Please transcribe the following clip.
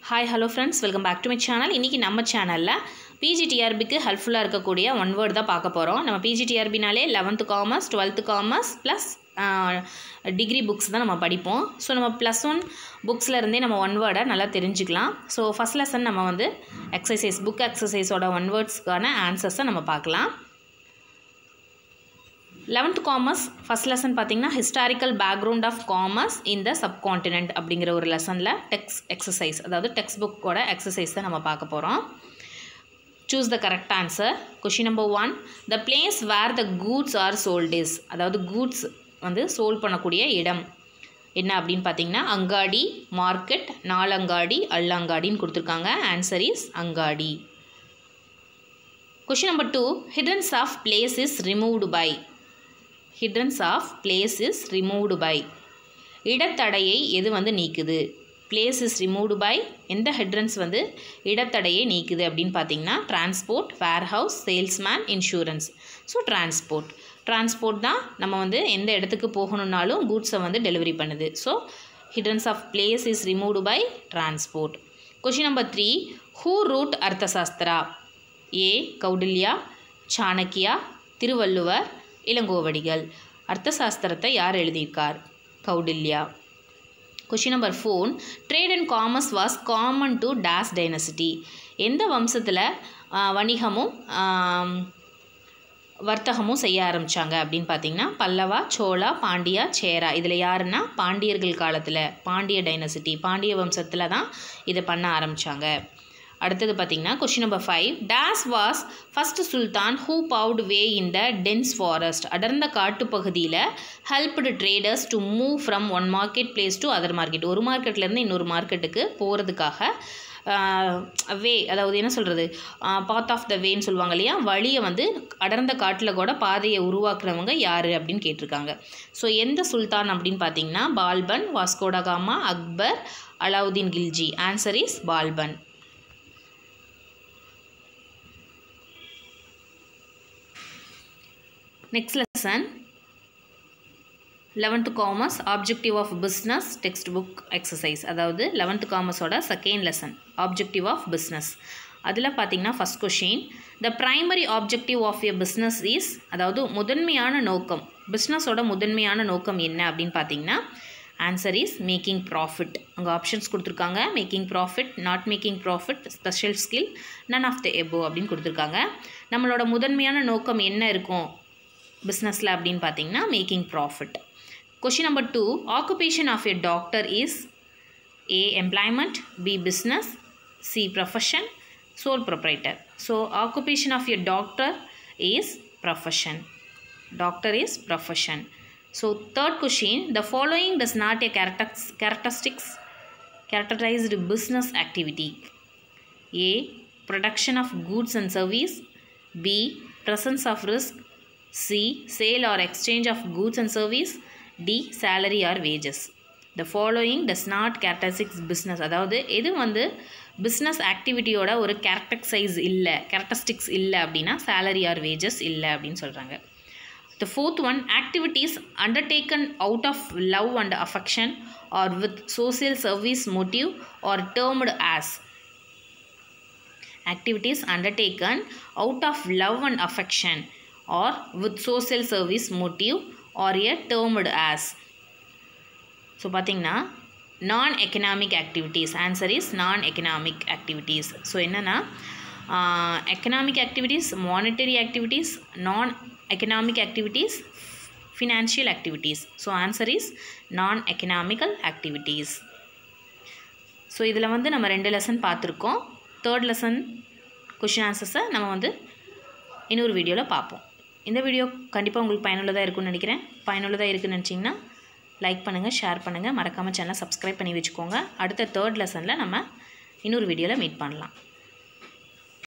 hi hello friends welcome back to my channel இன்றைக்கி நம்ம சேனலில் பிஜிடிஆர்பிக்கு ஹெல்ப்ஃபுல்லாக இருக்கக்கூடிய ஒன் வேர்டு தான் பார்க்க போகிறோம் நம்ம பிஜிடிஆர்பினாலே eleventh commerce twelfth commerce plus degree books தான் நம்ம படிப்போம் ஸோ நம்ம ப்ளஸ் ஒன் புக்ஸில் இருந்தே நம்ம ஒன் வேர்டை நல்லா தெரிஞ்சுக்கலாம் ஸோ ஃபஸ்ட் லெசன் நம்ம வந்து எக்ஸசைஸ் புக் எக்ஸசைஸோட ஒன் வேர்ட்ஸ்க்கான ஆன்சர்ஸை நம்ம பார்க்கலாம் லெவன்த் காமர்ஸ் ஃபஸ்ட் லெசன் பார்த்தீங்கன்னா historical background of commerce in the subcontinent அப்படிங்கிற ஒரு லெசனில் டெக்ஸ்ட் எக்ஸசைஸ் அதாவது டெக்ஸ்ட் புக்கோட எக்ஸசைஸ் தான் நம்ம பார்க்க போகிறோம் choose the correct answer question number one the place where the goods are sold is அதாவது கூட்ஸ் வந்து சோல் பண்ணக்கூடிய இடம் என்ன அப்படின்னு பார்த்தீங்கன்னா அங்காடி மார்க்கெட் நாலங்காடி அள்ளங்காடின்னு கொடுத்துருக்காங்க ஆன்சர் இஸ் அங்காடி question number two hindrance of place is removed by hindrance of place is removed by இடத்தடையை எது வந்து நீக்குது பிளேஸ் இஸ் ரிமூவ்டு பை எந்த ஹெட்ரன்ஸ் வந்து இடத்தடையை நீக்குது அப்படின்னு பார்த்தீங்கன்னா transport warehouse salesman insurance so transport transport தான் நம்ம வந்து எந்த இடத்துக்கு போகணுன்னாலும் கூட்ஸை வந்து டெலிவரி பண்ணுது so hindrance of place is removed by transport question number three who wrote Arthashastra A Kautilya Chanakya Thiruvalluvar Ilangovadigal அர்த்தசாஸ்திரத்தை யார் எழுதியிருக்கார் Kautilya question number four trade and commerce was common to days dynasty எந்த வம்சத்தில் வணிகமும் வர்த்தகமும் செய்ய ஆரம்பித்தாங்க அப்படின்னு பார்த்தீங்கன்னா பல்லவா சோழா பாண்டியா சேரா இதில் யாருன்னா பாண்டியர்கள் காலத்தில் பாண்டிய டைனசிட்டி பாண்டிய வம்சத்தில் தான் இதை பண்ண ஆரம்பித்தாங்க அடுத்தது பார்த்தீங்கன்னா question number five days was first sultan who paved way in the dense forest அடர்ந்த காட்டுப்பகுதியில் helped traders to move from one market place to other market ஒரு மார்க்கெட்லேருந்து இன்னொரு மார்க்கெட்டுக்கு போகிறதுக்காக வே அதாவது என்ன சொல்கிறது பாத் ஆஃப் த வேன்னு சொல்லுவாங்க இல்லையா வழியை வந்து அடர்ந்த காட்டில் கூட பாதையை உருவாக்குறவங்க யார் அப்படின்னு கேட்டிருக்காங்க ஸோ எந்த சுல்தான் அப்படின்னு பார்த்தீங்கன்னா Balban Vasco da Gama Akbar Alauddin Khilji answer is Balban next lesson eleventh commerce objective of business text book exercise அதாவது லெவன்த்து காமர்ஸோட second lesson objective of business அதில் பார்த்தீங்கன்னா first question the primary objective of a business is அதாவது முதன்மையான நோக்கம் பிஸ்னஸோட முதன்மையான நோக்கம் என்ன அப்படின்னு பார்த்தீங்கன்னா ஆன்சர் இஸ் மேக்கிங் ப்ராஃபிட் அங்கே ஆப்ஷன்ஸ் கொடுத்துருக்காங்க making profit not making profit special skill none of the above அப்படின்னு கொடுத்துருக்காங்க நம்மளோட முதன்மையான நோக்கம் என்ன இருக்கும் பிஸ்னஸில் அப்படின்னு பார்த்தீங்கன்னா making profit question number two occupation of a doctor is A employment B business C profession sole proprietor so occupation of a doctor is profession doctor is profession so third question the following does not a characters characteristics characterized business activity A production of goods and service B presence of risk C sale or exchange of goods and service D salary or wages the following does not characteristics business அதாவது எது வந்து business ஆக்டிவிட்டியோட ஒரு கேரக்டர்சைஸ் இல்லை characteristics இல்லை அப்படின்னா salary or wages இல்லை அப்படின்னு சொல்கிறாங்க the fourth one activities undertaken out of love and affection or with social service motive are termed as activities undertaken out of love and affection or with social service motive or a termed as so பார்த்தீங்கன்னா non economic activities answer is non economic activities so என்னென்னா economic activities monetary activities non economic activities financial activities so answer is non economical activities so இதில் வந்து நம்ம ரெண்டு lesson பார்த்துருக்கோம் third lesson question ஆன்சர்ஸை நம்ம வந்து இன்னொரு வீடியோவில் பார்ப்போம் இந்த வீடியோ கண்டிப்பாக உங்களுக்கு பயனுள்ளதாக இருக்கும்னு நினைக்கிறேன் பயனுள்ளதாக இருக்குன்னு நினச்சிங்கன்னா லைக் பண்ணுங்கள் ஷேர் பண்ணுங்கள் மறக்காமல் சேனலை சப்ஸ்கிரைப் பண்ணி வச்சுக்கோங்க அடுத்த தேர்ட் லெசனில் நம்ம இன்னொரு வீடியோவில் மீட் பண்ணலாம்